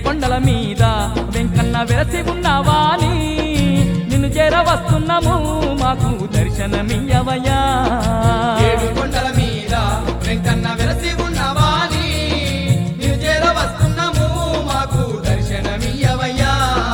కొండల మీద వెంకన్న వెలసి ఉన్నవాని నిన్ను చేర వస్తున్నాము మాకు దర్శనమియ్యవయ్యా ఏడు కొండల మీద వెంకన్న వెలసి ఉన్నవాని నీవు చేర వస్తున్నాము మాకు దర్శనమియ్యవయ్యా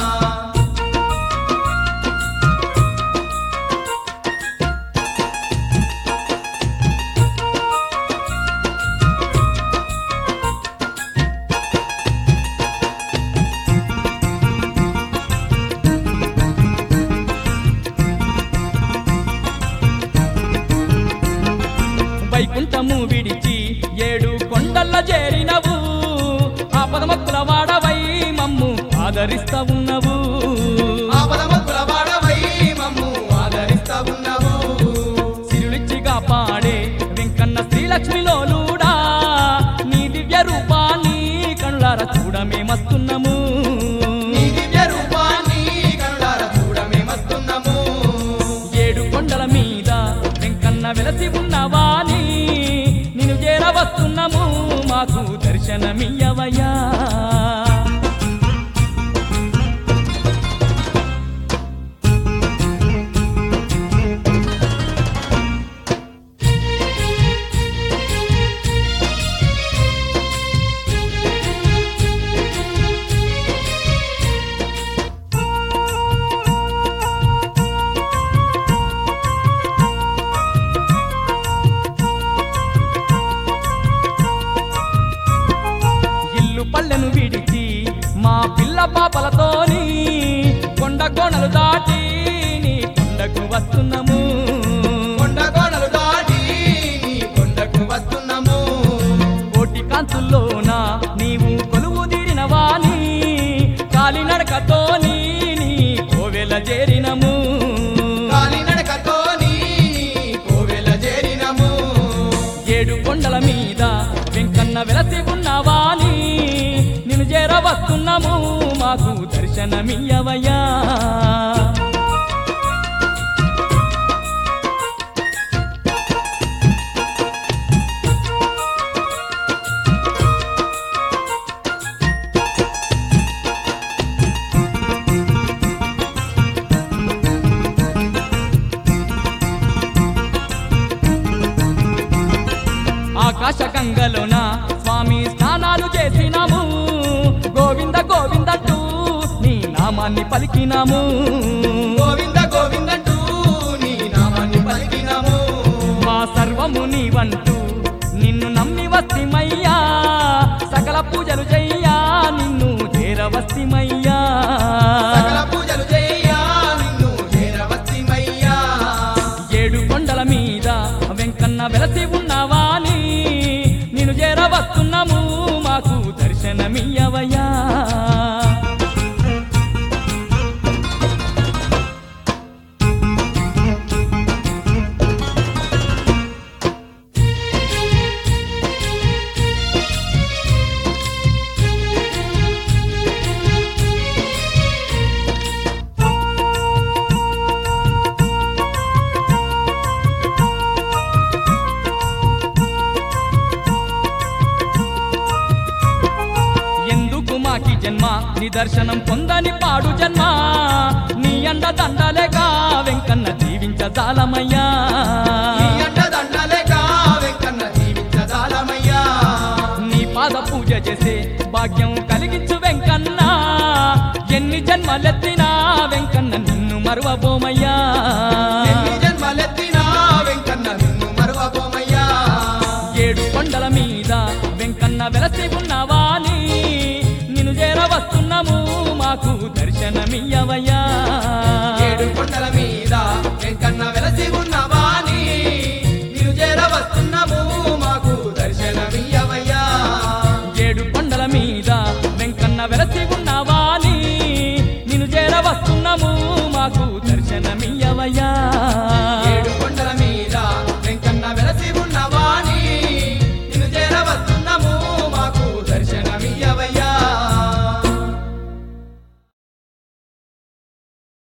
వైకుంఠము విడిచి ఏడు కొండల్ల చేరినవు ఆపద మొక్కుల వాడవై మమ్ము ఆదరిస్తా ఉన్నవు ఆపదమక్కుల వాడవై మమ్ము ఆదరిస్తా ఉన్నావు సిరులిచ్చిగా పాడే వెంకన్న శ్రీలక్ష్మిలోలుడా నీ దివ్య రూపాన్ని కనులార చూడమేమస్తున్నాము నీ దివ్య రూపాన్ని కనులార చూడమేమస్తున్నాము ఏడు కొండల మీద వెంకన్న వెలసి ఉన్నవాని నిన్ను చేర వస్తున్నాము మాకు దర్శనమియ్యవయ్యా ఇల్లు పల్లెను విడిచి మా పిల్ల పాపలతోని కొండ కోణలు దాటి నీ కొండకు వస్తున్నాము కొండ కోణలు దాటి నీ కొండకు వస్తున్నాము కోటి కాంతుల్లోన నీవు కొలువు తీరిన వాణి కాలినడకతోని నీ కోవెల చేరినము కాలినడకతో నీ కోవెల చేరినము ఏడు కొండల మీద వెంకన్న వెలసి ఉన్నవాని నిన్ను చేర వస్తున్నాము మాకు దర్శనమియ్యవయ్యా ఆకాశ గంగలోన స్వామి స్నానాలు చేసినాము గోవింద గోవిందంటూ నీ నామాన్ని పలికినాము గోవింద గోవిందంటూ నీ నామాన్ని పలికినాము మా సర్వము నీవంటూ నిన్ను నమ్మి వస్తిమయ్యా సకల పూజలు చెయ్యా నిన్ను చేరవస్తిమయ్యా సకల పూజలు చేయా నిన్ను చేరవచ్చిమయ్యా ఏడు కొండల మీద వెంకన్న వెలసి ఉన్నవాని నిన్ను చేరవస్తున్నాము మాకు దర్శనమియ్యవయ్యా ఎందుకు మాకి జన్మ నిదర్శనం పొందని పాడు జన్మ నీ అండ దండలేక వెంకన్న జీవించజాలమయ్యా నీ అంట దండలేక వెంకన్న జీవించజాలమయ్యా నీ పాద పూజ చేసే భాగ్యం కలిగించు వెంకన్న ఎన్ని జన్మలెత్తినా వెంకన్న నిన్ను మరువబోమయ్యా ఎన్ని జన్మలెత్తినా వెంకన్న నిన్ను మరువబోమయ్యా ఏడు కొండల మీద వెంకన్న వెలసి ఉన్నవాని నిన్ను చేర వస్తున్నాము మాకు దర్శనమియ్యవయ్యా